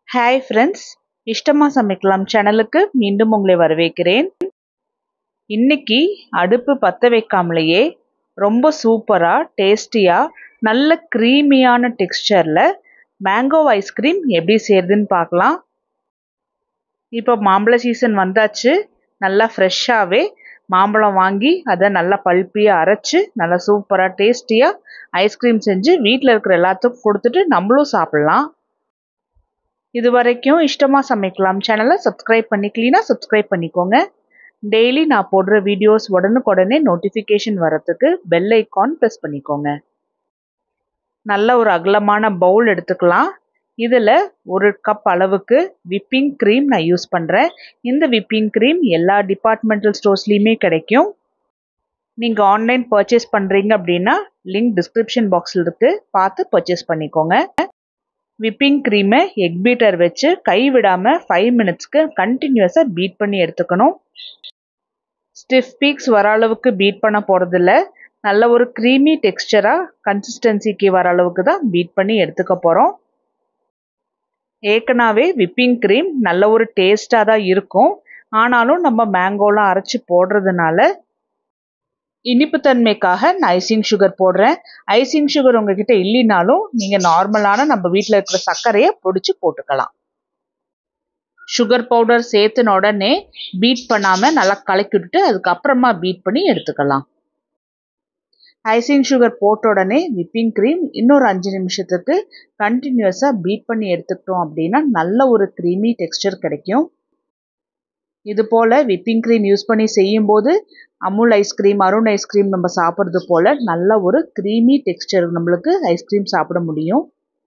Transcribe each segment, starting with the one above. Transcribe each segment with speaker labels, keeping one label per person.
Speaker 1: hi friends இஷ்டமாக சமைக்கலாம் சேனலுக்கு மீண்டும் உங்களை வரவேற்கிறேன் இன்னைக்கு அடுப்பு பற்ற வைக்காமலேயே ரொம்ப சூப்பராக டேஸ்டியாக நல்ல க்ரீமியான டெக்ஸ்சரில் மேங்கோ ஐஸ்கிரீம் எப்படி செய்கிறதுன்னு பார்க்கலாம் இப்போ மாம்பழ சீசன் வந்தாச்சு நல்லா ஃப்ரெஷ்ஷாகவே மாம்பழம் வாங்கி அதை நல்லா பல்பியாக அரைச்சி நல்லா சூப்பராக டேஸ்டியாக ஐஸ்கிரீம் செஞ்சு வீட்டில் இருக்கிற எல்லாத்துக்கும் கொடுத்துட்டு நம்மளும் சாப்பிட்லாம் இது வரைக்கும் இஷ்டமாக சமைக்கலாம் சேனலை சப்ஸ்கிரைப் பண்ணி க்ளீனாக சப்ஸ்கிரைப் பண்ணிக்கோங்க டெய்லி நான் போடுற வீடியோஸ் உடனுக்குடனே நோட்டிஃபிகேஷன் வரத்துக்கு பெல் ஐக்கான் ப்ரெஸ் பண்ணிக்கோங்க நல்ல ஒரு அகலமான பவுல் எடுத்துக்கலாம் இதில் ஒரு கப் அளவுக்கு விப்பிங் க்ரீம் நான் யூஸ் பண்ணுறேன் இந்த விப்பிங் க்ரீம் எல்லா டிபார்ட்மெண்டல் ஸ்டோர்ஸ்லேயுமே கிடைக்கும் நீங்கள் ஆன்லைன் பர்ச்சேஸ் பண்ணுறீங்க அப்படின்னா லிங்க் டிஸ்கிரிப்ஷன் பாக்ஸில் இருக்குது பார்த்து பர்ச்சேஸ் பண்ணிக்கோங்க விப்பிங் க்ரீமை எக் பீட்டர் வச்சு கை விடாமல் ஃபைவ் மினிட்ஸ்க்கு கண்டினியூஸாக பீட் பண்ணி எடுத்துக்கணும் ஸ்டிஃப் பீக்ஸ் வர அளவுக்கு பீட் பண்ண போகிறதில்ல நல்ல ஒரு க்ரீமி டெக்ஸ்டராக கன்சிஸ்டன்சிக்கு வர அளவுக்கு தான் பீட் பண்ணி எடுத்துக்க போகிறோம் ஏற்கனவே விப்பிங் க்ரீம் நல்ல ஒரு டேஸ்ட்டாக தான் இருக்கும் ஆனாலும் நம்ம மேங்கோலாம் அரைச்சி போடுறதுனால இனிப்புத்தன்மைக்காக நான் ஐசிங் சுகர் போடுறேன் ஐசிங் சுகர் உங்ககிட்ட இல்லைனாலும் நீங்கள் நார்மலான நம்ம வீட்டில் இருக்கிற சர்க்கரையை பொடிச்சு போட்டுக்கலாம் சுகர் பவுடர் சேர்த்துன உடனே பீட் பண்ணாமல் நல்லா கலக்கி விட்டுட்டு அதுக்கப்புறமா பீட் பண்ணி எடுத்துக்கலாம் ஐசிங் சுகர் போட்ட உடனே விப்பிங் க்ரீம் இன்னொரு அஞ்சு நிமிஷத்துக்கு கண்டினியூஸாக பீட் பண்ணி எடுத்துக்கிட்டோம் அப்படின்னா நல்ல ஒரு க்ரீமி டெக்ஸ்டர் கிடைக்கும் இது போல் விப்பிங் க்ரீம் யூஸ் பண்ணி செய்யும்போது அமுல் ஐஸ்கிரீம் அருண் ஐஸ்கிரீம் நம்ம சாப்பிட்றது போல் நல்ல ஒரு க்ரீமி டெக்ஸ்டர் நம்மளுக்கு ஐஸ்கிரீம் சாப்பிட முடியும்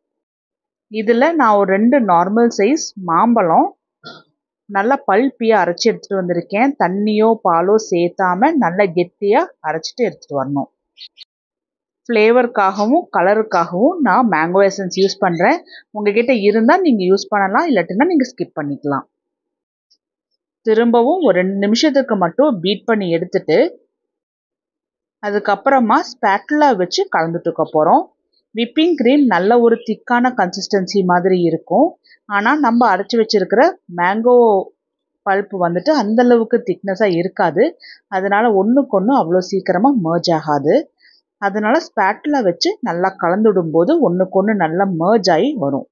Speaker 1: இதில் நான் ஒரு ரெண்டு நார்மல் சைஸ் மாம்பழம் நல்லா பல்பியாக அரைச்சி எடுத்துகிட்டு வந்திருக்கேன் தண்ணியோ பாலோ சேர்த்தாம நல்லா கெட்டியாக அரைச்சிட்டு எடுத்துகிட்டு வரணும் ஃப்ளேவருக்காகவும் கலருக்காகவும் நான் மேங்கோ எசன்ஸ் யூஸ் பண்ணுறேன் உங்ககிட்ட இருந்தால் நீங்கள் யூஸ் பண்ணலாம் இல்லாட்டினா நீங்கள் ஸ்கிப் பண்ணிக்கலாம் திரும்பவும் ஒரு ரெண்டு நிமிஷத்துக்கு மட்டும் பீட் பண்ணி எடுத்துட்டு அதுக்கப்புறமா ஸ்பேட்டுலா வச்சு கலந்துட்டுக்க போகிறோம் விப்பிங் க்ரீம் நல்ல ஒரு திக்கான கன்சிஸ்டன்சி மாதிரி இருக்கும் ஆனால் நம்ம அரைச்சி வச்சிருக்கிற மேங்கோ பல்ப்பு வந்துட்டு அந்தளவுக்கு திக்னஸாக இருக்காது அதனால் ஒன்றுக்கு ஒன்று அவ்வளோ சீக்கிரமாக மர்ஜ் ஆகாது அதனால் ஸ்பேட்டில் வச்சு நல்லா கலந்துடும் போது ஒன்றுக்கு ஒன்று நல்லா மர்ஜ் ஆகி வரும்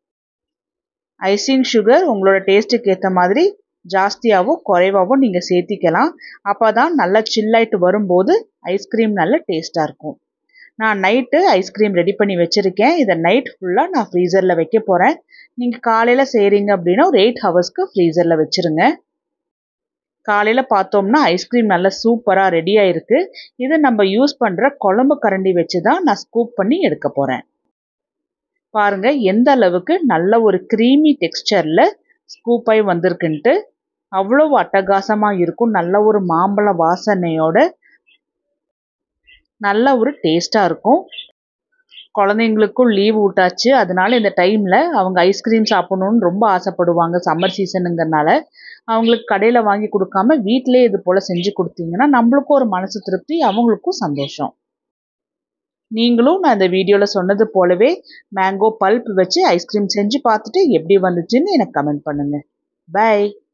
Speaker 1: ஐசிங் சுகர் உங்களோட டேஸ்ட்டுக்கு ஏற்ற மாதிரி ஜாஸ்தியாகவோ குறைவாகவோ நீங்கள் சேர்த்திக்கலாம் அப்போ தான் நல்லா சில்லாயிட்டு வரும்போது ஐஸ்கிரீம் நல்ல டேஸ்ட்டாக இருக்கும் நான் நைட்டு ஐஸ்கிரீம் ரெடி பண்ணி வச்சுருக்கேன் இதை நைட் ஃபுல்லாக நான் ஃப்ரீசரில் வைக்க போகிறேன் நீங்கள் காலையில் செய்கிறீங்க அப்படின்னா ஒரு எயிட் ஹவர்ஸ்க்கு ஃப்ரீசரில் வச்சுருங்க காலையில் பார்த்தோம்னா ஐஸ்கிரீம் நல்லா சூப்பராக ரெடியாக இருக்குது இது நம்ம யூஸ் பண்ணுற குழம்பு கரண்டி வச்சு தான் நான் ஸ்கூப் பண்ணி எடுக்க போகிறேன் பாருங்கள் எந்த அளவுக்கு நல்ல ஒரு க்ரீமி டெக்ஸ்சரில் ஸ்கூப் ஆகி வந்திருக்குன்ட்டு அவ்வளோ அட்டகாசமாக இருக்கும் நல்ல ஒரு மாம்பழ வாசனையோட நல்ல ஒரு டேஸ்ட்டாக இருக்கும் குழந்தைங்களுக்கும் லீவ் விட்டாச்சு அதனால இந்த டைமில் அவங்க ஐஸ்கிரீம் சாப்பிடணுன்னு ரொம்ப ஆசைப்படுவாங்க சம்மர் சீசனுங்கிறனால அவங்களுக்கு கடையில் வாங்கி கொடுக்காம வீட்டிலே இது போல் செஞ்சு கொடுத்தீங்கன்னா நம்மளுக்கும் ஒரு மனசு திருப்தி அவங்களுக்கும் சந்தோஷம் நீங்களும் நான் இந்த வீடியோவில் சொன்னது போலவே மேங்கோ பல்ப் வச்சு ஐஸ்கிரீம் செஞ்சு பார்த்துட்டு எப்படி வந்துச்சுன்னு எனக்கு கமெண்ட் பண்ணுங்கள் பை